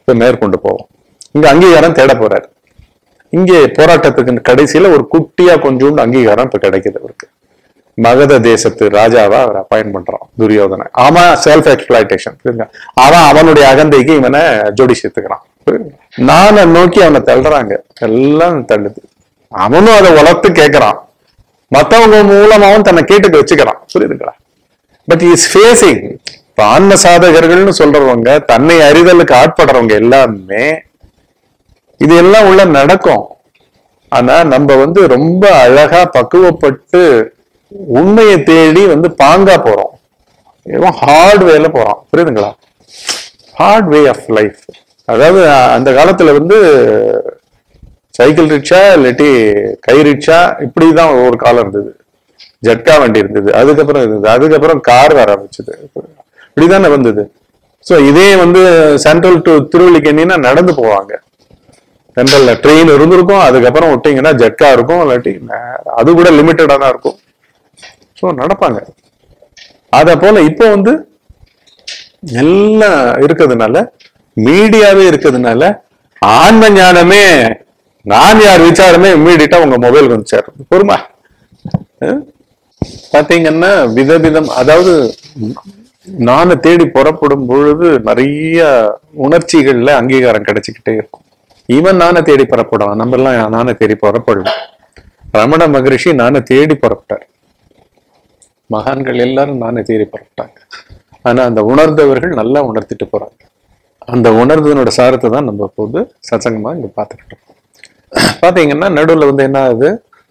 இப்ப மேற்கொண்டு போவோம் இங்க அங்கீகாரம் தேட போறாரு இங்கே போராட்டத்துக்கு கடைசியில ஒரு குட்டியா கொஞ்சோண்டு அங்கீகாரம் இப்ப கிடைக்குது அவருக்கு மகத தேசத்து ராஜாவா அவர் அப்பாயின் பண்றான் துரியோதனை அவன் செல்ஃப் எக்ஸ்பிளாய்டேஷன் அவன் அவனுடைய அகந்தைக்கு இவனை ஜோடி சேர்த்துக்கிறான் புரியுதுங்களா? நானை நோக்கி அவனை தள்ளுறாங்க எல்லாம் தள்ளுது அவனும் அதை வளர்த்து கேட்கறான் மத்தவங்க மூலமாவும் தன்னை கேட்டுக்க வச்சுக்கிறான் புரியுதுங்களா பட் இஸ் ஃபேஸிங் இப்ப ஆன்ம சாதகர்கள்னு சொல்றவங்க தன்னை அறிதலுக்கு ஆட்படுறவங்க எல்லாமே இது எல்லாம் உள்ள நடக்கும் ஆனா நம்ம வந்து ரொம்ப அழகா பக்குவப்பட்டு உண்மையை தேடி வந்து பாங்கா போறோம் இவன் ஹார்ட் வேல போறான் புரியுதுங்களா ஹார்ட் வே ஆஃப் லைஃப் அதாவது அ- அந்த காலத்துல வந்து சைக்கிள் ரிக்ஷா இல்லாட்டி கை ரிக்ஷா இப்படிதான் ஒரு காலம் இருந்தது ஜட்கா வண்டி இருந்தது அதுக்கப்புறம் இருந்தது அதுக்கப்புறம் கார் வர ஆரம்பிச்சது இப்படிதானே வந்தது ஸோ இதே வந்து சென்ட்ரல் டு திருவள்ளிக்கேணின்னா நடந்து போவாங்க சென்ட்ரல்ல ட்ரெயின் இருந்திருக்கும் அதுக்கப்புறம் விட்டீங்கன்னா ஜட்கா இருக்கும் இல்லாட்டி நே- அது கூட லிமிட்டடா தான் இருக்கும் ஸோ நடப்பாங்க அத போல இப்போ வந்து எல்லாம் இருக்கிறதுனால மீடியாவே இருக்கிறதுனால ஆன்ம ஞானமே நான் யார் விசாரமே இம்மீடியட்டா உங்க மொபைலுக்கு வந்து சேரும் பொறுமா அஹ்? பாத்தீங்கன்னா விதவிதம் அதாவது நானை தேடி புறப்படும் பொழுது நிறைய உணர்ச்சிகள்ல அங்கீகாரம் கிடைச்சுக்கிட்டே இருக்கும் இவன் நானை தேடி புறப்படுவான் நம்ம எல்லாம் நானை தேடி புறப்படலாம் ரமண மகரிஷி நானை தேடி புறப்பட்டார் மகான்கள் எல்லாரும் நானே தேடி புறப்பட்டாங்க ஆனா அந்த உணர்ந்தவர்கள் நல்லா உணர்த்திட்டு போறாங்க அந்த உணர்ந்ததனோட சாரத்தை தான் நம்ம இப்போது சத்சங்கமா இங்க பார்த்துக்கிட்டு இருக்கோம் பாத்தீங்கன்னா நடுவுல வந்து என்ன ஆகுது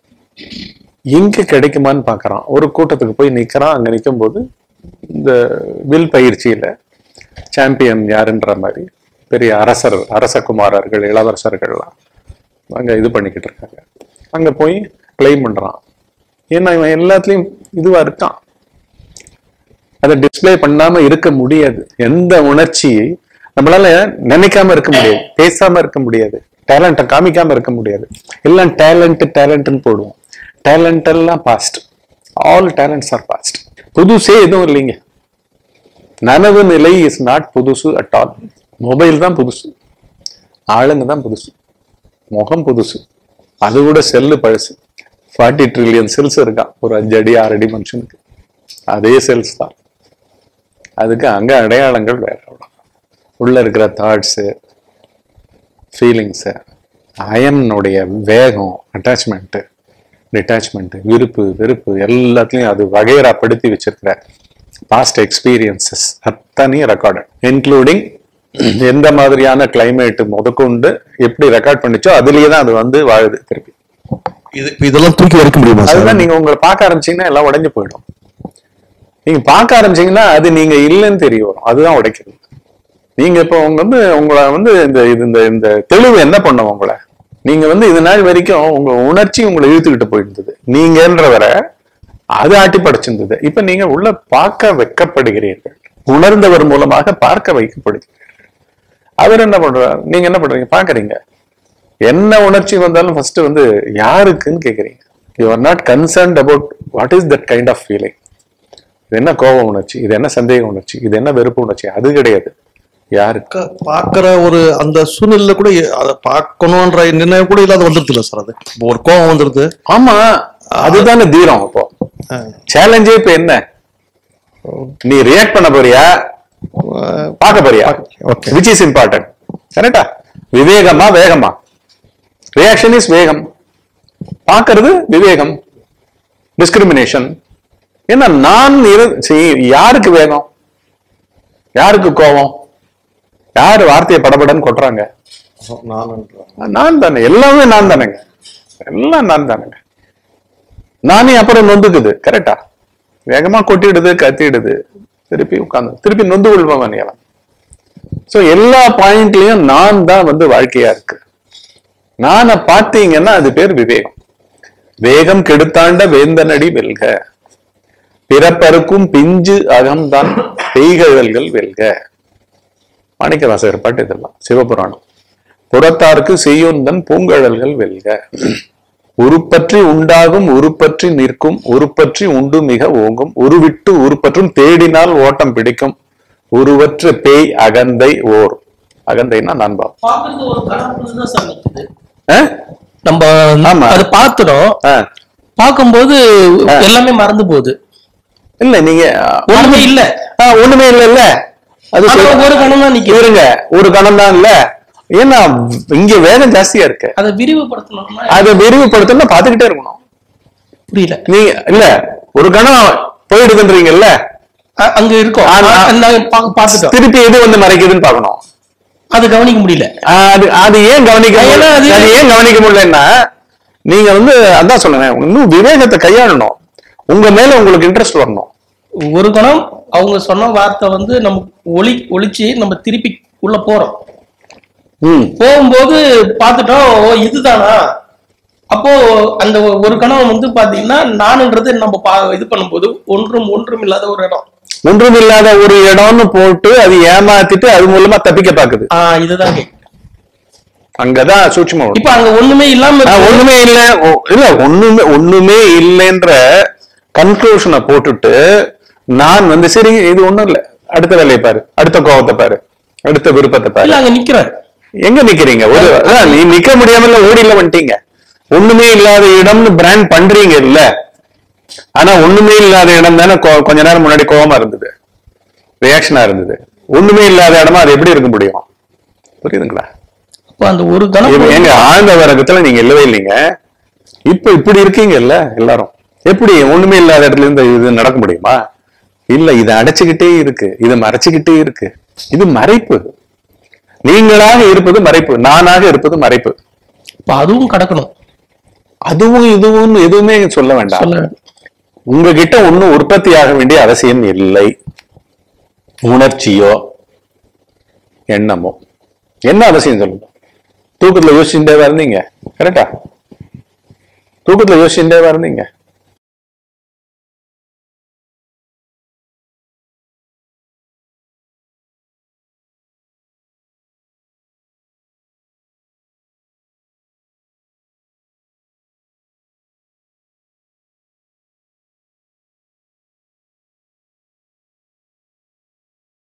இங்க கிடைக்குமான்னு பார்க்கறான் ஒரு கூட்டத்துக்கு போய் நிக்கிறான் அங்க நிற்கும் போது இந்த வில் பயிற்சியில சாம்பியன் யாருன்ற மாதிரி பெரிய அரசர் அரசகுமாரர்கள் இளவரசர்கள்லாம் அங்க இது பண்ணிக்கிட்டு இருக்காங்க அங்க போய் கிளைம் பண்றான் ஏன்னா இவன் எல்லாத்துலயும் இதுவா இருக்கான் அதை டிஸ்ப்ளே பண்ணாம இருக்க முடியாது எந்த உணர்ச்சியை நம்மளால நினைக்காம இருக்க முடியாது பேசாம இருக்க முடியாது டேலண்ட்டை காமிக்காம இருக்க முடியாது எல்லாம் டேலண்ட் டேலண்ட்னு போடுவோம் டேலண்ட் எல்லாம் past all talents are past புதுசே எதுவும் இல்லைங்க நனவு நிலை இஸ் நாட் புதுசு அட் ஆல் மொபைல் தான் புதுசு ஆளுங்க தான் புதுசு முகம் புதுசு அது கூட செல்லு பழசு ஃபார்ட்டி ட்ரில்லியன் செல்ஸ் இருக்கான் ஒரு அஞ்சு அடி ஆறு அடி மனுஷனுக்கு அதே செல்ஸ் தான் அதுக்கு அங்க அடையாளங்கள் வேற அவ்வளவுதான். உள்ள இருக்கிற தாட்ஸு ஃபீலிங்ஸு அயனுடைய வேகம் அட்டாச்மெண்ட்டு டிட்டாச்மெண்ட் விருப்பு வெறுப்பு எல்லாத்துலயும் அது வகையறாப்படுத்தி வச்சிருக்கிற பாஸ்ட் எக்ஸ்பீரியன்சஸ் அத்தனையும் ரெக்கார்டு இன்க்ளூடிங் எந்த மாதிரியான கிளைமேட் முதற்கொண்டு எப்படி ரெக்கார்ட் பண்ணிச்சோ அதுலயே தான் அது வந்து வாழுது திருப்பி இது இப்ப இதெல்லாம் தூக்கி வரைக்க முடியுமா சார் அதுதான் நீங்க உங்களை பார்க்க ஆரம்பிச்சீங்கன்னா எல்லாம் உடைஞ்சு போயிடும் நீங்க பார்க்க ஆரம்பிச்சீங்கன்னா அது நீங்க இல்லைன்னு தெரிய வரும் அதுதான் உடைக்கிறது நீங்க இப்போ உங்க வந்து உங்களை வந்து இந்த இது இந்த இந்த தெளிவு என்ன பண்ணும் உங்களை நீங்க வந்து இது நாள் வரைக்கும் உங்க உணர்ச்சி உங்களை இழுத்துக்கிட்டு போயிருந்தது நீங்கன்ற வரை அது ஆட்டி படைச்சிருந்தது இப்ப நீங்க உள்ள பார்க்க வைக்கப்படுகிறீர்கள் உணர்ந்தவர் மூலமாக பார்க்க வைக்கப்படுகிறீர்கள் அவர் என்ன பண்றார் நீங்க என்ன பண்றீங்க பாக்குறீங்க என்ன உணர்ச்சி வந்தாலும் ஃபர்ஸ்ட் வந்து யாருக்குன்னு கேக்குறீங்க you are not concerned about what is that kind of feeling இது என்ன கோப உணர்ச்சி இது என்ன சந்தேக உணர்ச்சி இது என்ன வெறுப்பு உணர்ச்சி அது கிடையாது யாருக்கு பார்க்க- பார்க்கிற ஒரு அந்த சூழ்நிலையில கூட எ- அதை பார்க்கணும்ன்ற நினைவு கூட இல்லாத வந்துருது இல்ல சார் அது இப்போ ஒரு கோவம் வந்துருது ஆமா அதுதானே தீரம் அப்போ சேலஞ்சே இப்ப என்ன நீ ரியாக்ட் பண்ண போறியா பார்க்க போறியா Okay. விச் இஸ் இம்பார்ட்டன்ட் கரெக்டா விவேகமா வேகமா ரியாக்ஷன் இஸ் வேகம் பார்க்கிறது விவேகம் டிஸ்கிரிமினேஷன் ஏன்னா நான் இரு- see, யாருக்கு வேகம் யாருக்கு கோபம் யாரு வார்த்தையை படபடன்னு கொட்டுறாங்க நான் தானே எல்லாமே நான் தானேங்க எல்லாம் நான் தானேங்க நானே அப்புறம் நொந்துக்குது கரெக்டா வேகமா கொட்டிடுது கத்திடுது திருப்பி உட்கார்ந்து திருப்பி நொந்து கொள்பவன் எவன் சோ எல்லா பாயிண்ட்லயும் நான் தான் வந்து வாழ்க்கையா இருக்கு நானை பார்த்தீங்கன்னா அது பேர் விவேகம் வேகம் கெடுத்தாண்ட வேந்தனடி வெல்க பிறப்பருக்கும் பிஞ்சு அகம்தான் பெய்கழல்கள் வெல்க மாணிக்கவாசகர் பாட்டு இதெல்லாம் சிவபுராணம் புறத்தார்க்கு செய்யுந்தன் பூங்கழல்கள் வெல்க உருப்பற்றி உண்டாகும் உருப்பற்றி நிற்கும் உருப்பற்றி உண்டு மிக ஓங்கும் உருவிட்டு உருப்பற்றும் தேடினால் ஓட்டம் பிடிக்கும் உருவற்ற பேய் அகந்தை ஓர் அகந்தைன்னா நான் பாவம் பாக்குறது ஒரு கணக்குல தான் சார் நிக்குது ஆ? நம்ம ஆமா. அது பார்த்துடும் ஆ. பார்க்கும்போது எல்லாமே மறந்து போகுது இல்ல நீங்க ஒண்ணுமே இல்ல ஆ, ஒண்ணுமே இல்ல இல்ல அது ஆனா சொல்ல- ஒரு கணம் தான் நிக்குது இருங்க ஒரு கணம் தான் இல்ல ஏன்னா இங்க வேகம் ஜாஸ்தியா இருக்கு அதை விரிவுபடுத்தணும்னா அதை விரிவுபடுத்தணும் பாத்துக்கிட்டே இருக்கணும் புரியல நீங்க இல்ல ஒரு கணம் போயிடுதுன்றீங்கல்ல அ- அங்க இருக்கும் ஆ, ஆ. ஆ, நாங்க பா- பார்த்துட்டோம் திருப்பி எது வந்து மறைக்குதுன்னு பாக்கணும் அது கவனிக்க முடியல அது அது ஏன் கவனிக்க ஏன்னா முடியல அது- அது ஏன் கவனிக்க முடியலன்னா நீங்க வந்து அதான் சொல்லுங்க இன்னும் விவேகத்தை கையாளணும் உங்க மேல உங்களுக்கு இன்ட்ரெஸ்ட் வரணும் ஒரு கணம் அவங்க சொன்ன வார்த்தை வந்து நமக்கு ஒளி ஒளிச்சு நம்ம திருப்பி உள்ள போறோம் ம் போகும்போது பார்த்துட்டோம் ஓ இதுதானா அப்போ அந்த ஒ- ஒரு கணம் வந்து பாத்தீங்கன்னா நானுன்றது நம்ம பா இது பண்ணும்போது ஒன்றும் ஒன்றும் இல்லாத ஒரு இடம் ஒன்றும் இல்லாத ஒரு இடம்னு போட்டு அது ஏமாத்திட்டு அது மூலமா தப்பிக்க பாக்குது ஆஹ் இதுதான் கேக்குது. அங்கதான் சூட்சுமம் வரும். இப்ப அங்க ஒண்ணுமே இல்லாம ஆ, இருக்கு. ஒண்ணுமே இல்ல ஓ, இல்ல ஒண்ணுமே ஒண்ணுமே இல்லைன்ற கன்க்ளூஷனை போட்டுட்டு நான் வந்து சரி இது ஒண்ணும் இல்ல அடுத்த வேலையை பாரு அடுத்த கோவத்தை பாரு அடுத்த விருப்பத்தை பாரு இல்ல அங்க நிக்கிறேன் எங்க நிக்கிறீங்க ஒரு அதான் நீ நிக்க முடியாமல ஓடில வந்துட்டீங்க ஒண்ணுமே இல்லாத இடம்னு பிராண்ட் பண்றீங்க இல்ல ஆனா ஒண்ணுமே இல்லாத இடம் தானே கொ- கொஞ்ச நேரம் முன்னாடி கோவமா இருந்தது ரியாக்ஷனா இருந்தது ஒண்ணுமே இல்லாத இடமா அது எப்படி இருக்க முடியும் புரியுதுங்களா அப்ப அந்த ஒரு கணம் இப்ப எங்க ஆழ்ந்த வர்க்கத்துல நீங்க இல்லவே இல்லைங்க இப்ப இப்படி இருக்கீங்க இல்ல எல்லாரும் எப்படி ஒண்ணுமே இல்லாத இடத்துல இருந்து இது நடக்க முடியுமா இல்ல இது அடைச்சுக்கிட்டே இருக்கு இது மறைச்சுக்கிட்டே இருக்கு இது மறைப்பு நீங்களாக இருப்பது மறைப்பு நானாக இருப்பது மறைப்பு இப்ப அதுவும் கடக்கணும் அதுவும் இதுவும் எதுவுமே சொல்ல வேண்டாம் சொல்ல வேண்டும். உங்ககிட்ட ஒண்ணும் உற்பத்தி ஆக வேண்டிய அவசியம் இல்லை உணர்ச்சியோ எண்ணமோ என்ன அவசியம் சொல்லுங்க தூக்கத்துல யோசிச்சுட்டே இருந்தீங்க கரெக்டா தூக்கத்துல யோசிச்சுட்டே இருந்தீங்க